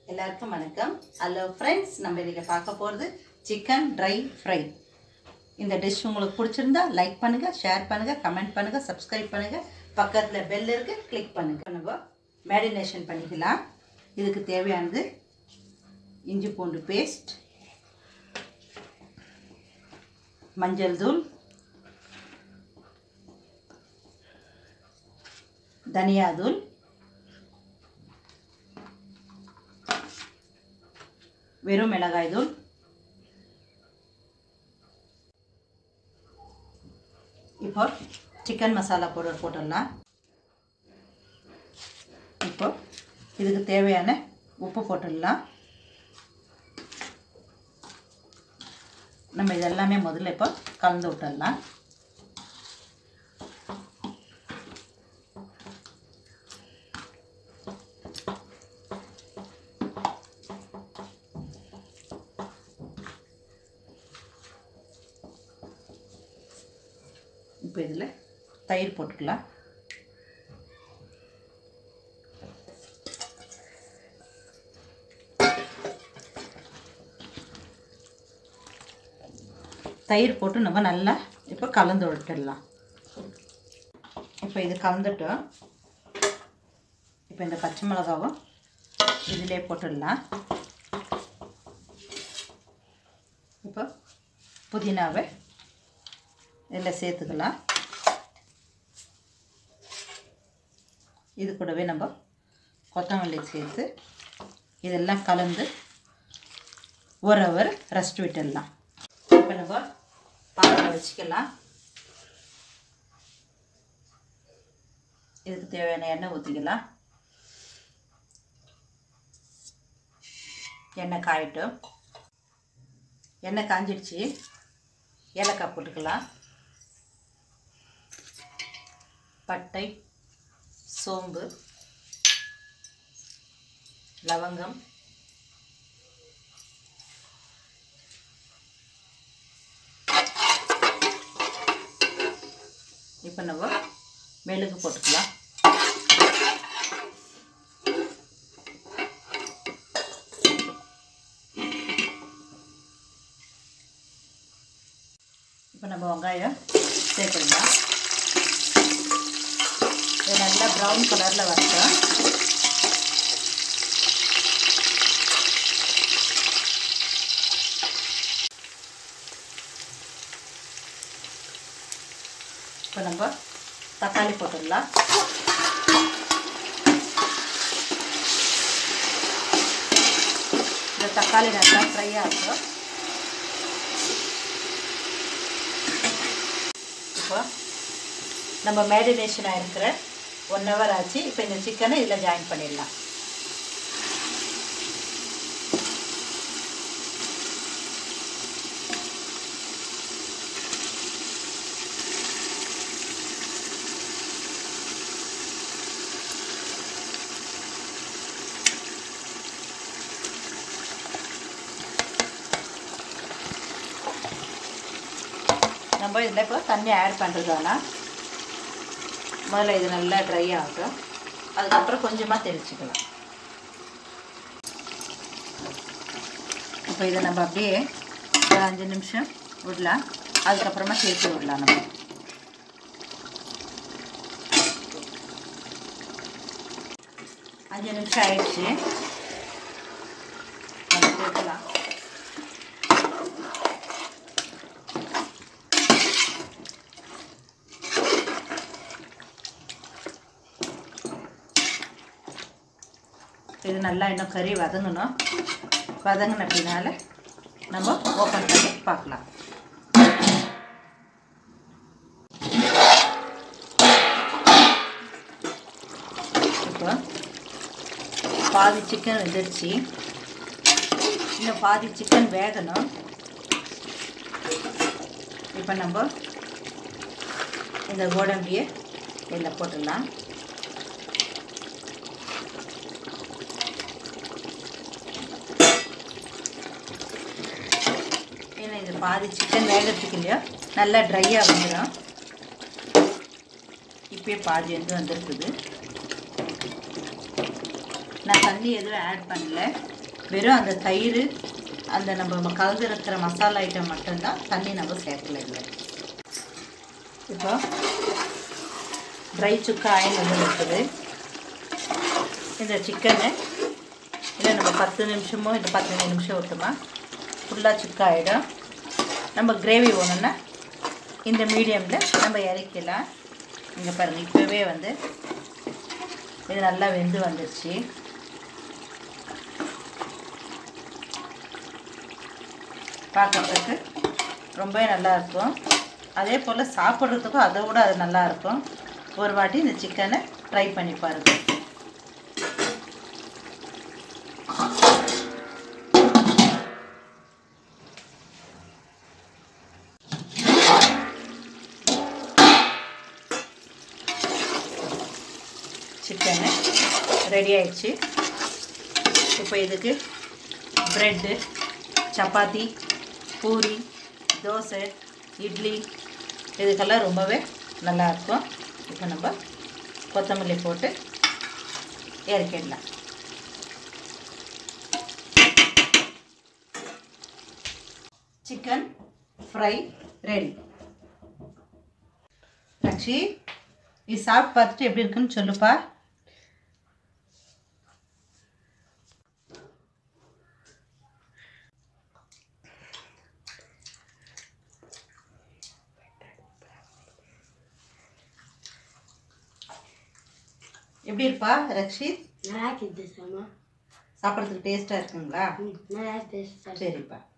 எல்லாருக்கும் வணக்கம் hello friends நம்ம இன்றைக்கி பார்க்க போகிறது சிக்கன் ட்ரை ஃப்ரை இந்த டிஷ் உங்களுக்கு பிடிச்சிருந்தா லைக் பண்ணுங்கள் ஷேர் பண்ணுங்கள் கமெண்ட் பண்ணுங்கள் சப்ஸ்கிரைப் பண்ணுங்கள் பக்கத்தில் பெல் இருக்குது கிளிக் பண்ணுங்கள் நம்ம மேரினேஷன் பண்ணிக்கலாம் இதுக்கு தேவையானது இஞ்சி பூண்டு பேஸ்ட் மஞ்சள் தூள் தனியாதூள் வெறும் மிளகாய் தூள் இப்போ சிக்கன் மசாலா பவுடர் போட்டுடலாம் இப்போ இதுக்கு தேவையான உப்பு போட்டுடலாம் நம்ம இதெல்லாமே முதல்ல இப்போ கலந்து விட்டுடலாம் இப்போ இதில் தயிர் போட்டுக்கலாம் தயிர் போட்டு நம்ம நல்லா இப்போ கலந்து விட்டுடலாம் இப்போ இது கலந்துட்டோம் இப்போ இந்த பச்சை மிளகாவும் இதிலே போட்டுடலாம் இப்போ புதினாவை இதில் சேர்த்துக்கலாம் இது கூடவே நம்ம கொத்தமல்லி சேர்த்து இதெல்லாம் கலந்து ஒரு ஹவர் ரெஸ்ட் விட்டுடலாம் இப்போ நம்ம பாத்திரம் வச்சுக்கலாம் இதுக்கு தேவையான எண்ணெய் ஊற்றிக்கலாம் எண்ணெய் காயட்டும் எண்ணெய் காஞ்சிடுச்சு ஏலக்காய் போட்டுக்கலாம் பட்டை சோம்பு லவங்கம் இப்போ நம்ம மெழுகு போட்டுக்கலாம் இப்போ நம்ம வெங்காயம் சேர்த்துக்கலாம் இது நல்லா ப்ரௌன் கலரில் வரட்டும் இப்போ நம்ம தக்காளி போட்டுடலாம் இந்த தக்காளி நல்லா ஃப்ரை ஆகும் இப்போ நம்ம மேரினேஷன் ஆகிருக்கிற ஒன் ஹவர் ஆச்சு இப்போ இந்த சிக்கனை இதில் ஜாயின் பண்ணிடலாம் நம்ம இதில் இப்போ தண்ணி ஆட் பண்ணுறதானா முதல்ல இது நல்லா ட்ரை ஆகும் அதுக்கப்புறம் கொஞ்சமாக தெளிச்சுக்கலாம் இப்போ இதை நம்ம அப்படியே ஒரு அஞ்சு நிமிஷம் விடலாம் அதுக்கப்புறமா சேர்த்து விடலாம் நம்ம அஞ்சு நிமிஷம் ஆயிடுச்சு நம்ம சேர்க்கலாம் இது நல்லா இன்னும் கறி வதங்கணும் வதங்கின பின்னால் நம்ம ஓப்பன் பண்ணி பார்க்கலாம் இப்போ பாதி சிக்கன் வெந்துருச்சு இன்னும் பாதி சிக்கன் வேகணும் இப்போ நம்ம இந்த கோடம்பியை இதில் போட்டுடலாம் ஏன்னா இது பாதி சிக்கன் வேகிறதுக்கு இல்லையா நல்லா ட்ரையாக வந்துடும் இப்போயே பாதி வந்து வந்திருக்குது நான் தண்ணி எதுவும் ஆட் பண்ணல வெறும் அந்த தயிர் அந்த நம்ம கலந்து இருக்கிற மசாலா ஐட்டம் மட்டும்தான் தண்ணி நம்ம சேர்க்கல இல்லை இப்போ ட்ரை சுக்கா ஆயில் வந்து இருக்குது இந்த சிக்கனு இல்லை நம்ம பத்து நிமிஷமோ இல்லை பதினஞ்சு நிமிஷம் விட்டோமா ஃபுல்லாக சுக்கா ஆகிடும் நம்ம கிரேவி வேணும்னா இந்த மீடியமில் நம்ம இறக்கலாம் இங்கே பாருங்கள் இப்போவே வந்து இது நல்லா வெந்து வந்துடுச்சு பார்க்கறதுக்கு ரொம்பவே நல்லா இருக்கும் அதே போல் சாப்பிட்றதுக்கும் அதை விட அது நல்லா இருக்கும் ஒரு வாட்டி இந்த சிக்கனை ட்ரை பண்ணி பாருங்க சிக்கனு ரெடி ஆயிடுச்சு இப்போ இதுக்கு ப்ரெட்டு சப்பாத்தி பூரி தோசை இட்லி இதுக்கெல்லாம் ரொம்பவே நல்லாயிருக்கும் இப்போ நம்ம கொத்தமல்லி போட்டு இறக்கிடலாம் சிக்கன் ஃப்ரை ரெடி லக்ஷி இது சாப்பிட்டு பார்த்துட்டு எப்படி இருக்குன்னு சொல்லுப்பா எப்படி இருப்பா ரக்ஷித் நல்லா இருக்குது சாமா சாப்பிட்றதுக்கு டேஸ்ட்டாக இருக்குங்களா ம் நல்லா டேஸ்ட் சரிப்பா